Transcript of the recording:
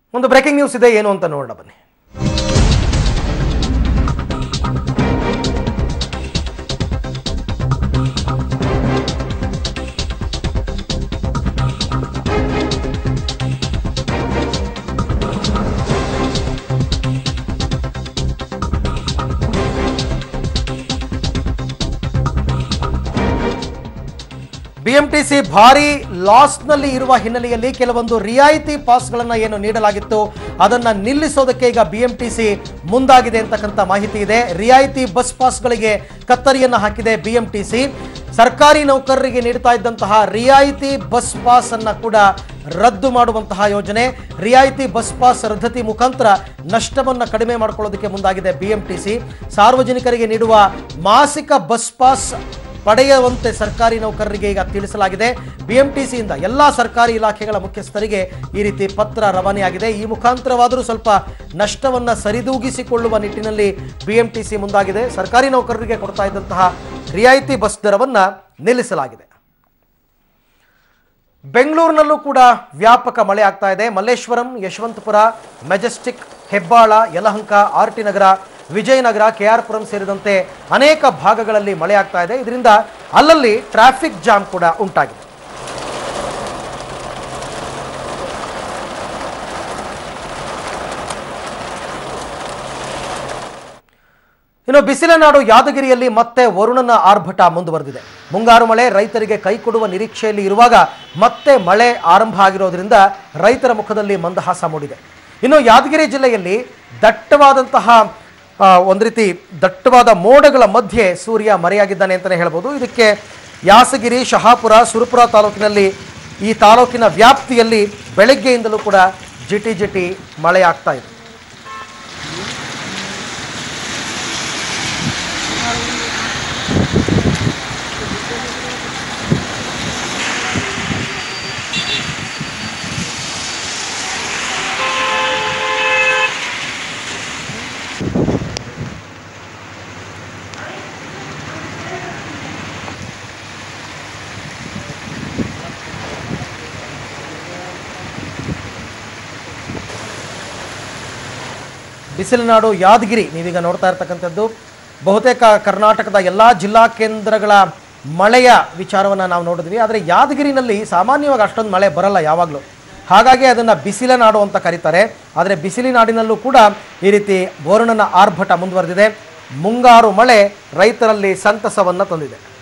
ಒಂದು breaking news ಇದೆ ಏನು ಅಂತ ನೋಡೋಣ ಬನ್ನಿ ಬಿಎಂಟಿಸಿ ಭಾರಿ ಲಾಸ್ನಲ್ಲಿ ಇರುವ ಹಿನ್ನೆಲೆಯಲ್ಲಿ ಕೆಲವೊಂದು ರಿಯಾಯಿತಿ ಪಾಸ್ಗಳನ್ನು ಏನು ನೀಡಲಾಗಿತ್ತು ಅದನ್ನು ನಿಲ್ಲಿಸೋದಕ್ಕೆ ಈಗ ಬಿಎಂಟಿಸಿ ಮುಂದಾಗಿದೆ ಅಂತಕ್ಕಂಥ ಮಾಹಿತಿ ಇದೆ ರಿಯಾಯಿತಿ ಬಸ್ ಪಾಸ್ಗಳಿಗೆ ಕತ್ತರಿಯನ್ನು ಹಾಕಿದೆ ಬಿಎಂಟಿಸಿ ಸರ್ಕಾರಿ ನೌಕರರಿಗೆ ನೀಡ್ತಾ ಇದ್ದಂತಹ ರಿಯಾಯಿತಿ ಬಸ್ ಪಾಸ್ ಅನ್ನ ಕೂಡ ರದ್ದು ಮಾಡುವಂತಹ ಯೋಜನೆ ರಿಯಾಯಿತಿ ಬಸ್ ಪಾಸ್ ರದ್ದತಿ ಮುಖಾಂತರ ನಷ್ಟವನ್ನು ಕಡಿಮೆ ಮಾಡಿಕೊಳ್ಳೋದಕ್ಕೆ ಮುಂದಾಗಿದೆ ಬಿಎಂಟಿಸಿ ಸಾರ್ವಜನಿಕರಿಗೆ ನೀಡುವ ಮಾಸಿಕ ಬಸ್ ಪಾಸ್ ಪಡೆಯುವಂತೆ ಸರ್ಕಾರಿ ನೌಕರರಿಗೆ ಈಗ ತಿಳಿಸಲಾಗಿದೆ ಬಿಎಂಟಿಸಿಯಿಂದ ಎಲ್ಲ ಸರ್ಕಾರಿ ಇಲಾಖೆಗಳ ಮುಖ್ಯಸ್ಥರಿಗೆ ಈ ರೀತಿ ಪತ್ರ ರವಾನೆಯಾಗಿದೆ ಈ ಮುಖಾಂತರವಾದರೂ ಸ್ವಲ್ಪ ನಷ್ಟವನ್ನು ಸರಿದೂಗಿಸಿಕೊಳ್ಳುವ ನಿಟ್ಟಿನಲ್ಲಿ ಬಿಎಂಟಿಸಿ ಮುಂದಾಗಿದೆ ಸರ್ಕಾರಿ ನೌಕರರಿಗೆ ಕೊಡ್ತಾ ಇದ್ದಂತಹ ರಿಯಾಯಿತಿ ಬಸ್ ದರವನ್ನು ನಿಲ್ಲಿಸಲಾಗಿದೆ ಬೆಂಗಳೂರಿನಲ್ಲೂ ಕೂಡ ವ್ಯಾಪಕ ಮಳೆ ಆಗ್ತಾ ಇದೆ Malleshwaram Yeshwantpur Majestic Hebbal Yelahanka R T Nagar Vijayanagar K R Puram ಸೇರಿದಂತೆ ಅನೇಕ ಭಾಗಗಳಲ್ಲಿ ಮಳೆ ಆಗ್ತಾ ಇದೆ ಇದರಿಂದ ಅಲ್ಲಲ್ಲಿ ಟ್ರಾಫಿಕ್ ಜಾಮ್ ಕೂಡ ಉಂಟಾಗಿದೆ ಇನ್ನು ಬಿಸಿಲ ನಾಡು ಯಾದಗಿರಿಯಲ್ಲಿ ಮತ್ತೆ ವರುಣನ ಆರ್ಭಟ ಮುಂದುವರೆದಿದೆ ಮುಂಗಾರು ಮಳೆ ರೈತರಿಗೆ ಕೈ ಕೊಡುವ ನಿರೀಕ್ಷೆಯಲ್ಲಿ ಇರುವಾಗ ಮತ್ತೆ ಮಳೆ ಆರಂಭ ಆಗಿರೋದ್ರಿಂದ ರೈತರ ಮುಖದಲ್ಲಿ ಮಂದಹಾಸ ಮೂಡಿದೆ ಇನ್ನು ಯಾದಗಿರಿ ಜಿಲ್ಲೆಯಲ್ಲಿ ದಟ್ಟವಾದಂತಹ ಆ, ಒಂದು ರೀತಿ ದಟ್ಟವಾದ ಮೋಡಗಳ ಮಧ್ಯೆ ಸೂರ್ಯ ಮರೆಯಾಗಿದ್ದಾನೆ ಅಂತಲೇ ಹೇಳ್ಬೋದು ಇದಕ್ಕೆ ಯಾಸಗಿರಿ ಶಹಾಪುರ ಸುರಪುರ ತಾಲೂಕಿನಲ್ಲಿ ಈ ತಾಲೂಕಿನ ವ್ಯಾಪ್ತಿಯಲ್ಲಿ ಬೆಳಗ್ಗೆಯಿಂದಲೂ ಕೂಡ ಜಿಟಿ ಜಿಟಿ ಮಳೆ ಆಗ್ತಾ ಇದೆ ಬಿಸಿಲನಾಡು ಯಾದಗಿರಿ ನೀವೀಗ ನೋಡ್ತಾ ಇರ್ತಕ್ಕಂಥದ್ದು ಬಹುತೇಕ ಕರ್ನಾಟಕದ ಎಲ್ಲ ಜಿಲ್ಲಾ ಕೇಂದ್ರಗಳ ಮಳೆಯ ವಿಚಾರವನ್ನು ನಾವು ನೋಡಿದ್ವಿ ಆದರೆ ಯಾದಗಿರಿನಲ್ಲಿ ಸಾಮಾನ್ಯವಾಗಿ ಅಷ್ಟೊಂದು ಮಳೆ ಬರಲ್ಲ ಯಾವಾಗಲೂ ಹಾಗಾಗಿ ಅದನ್ನು ಬಿಸಿಲ ನಾಡು ಅಂತ ಕರೀತಾರೆ ಆದರೆ ಬಿಸಿಲಿನಾಡಿನಲ್ಲೂ ಕೂಡ ಈ ರೀತಿ ಬೋರ್ಣನ ಆರ್ಭಟ ಮುಂದುವರೆದಿದೆ ಮುಂಗಾರು ಮಳೆ ರೈತರಲ್ಲಿ ಸಂತಸವನ್ನು ತಂದಿದೆ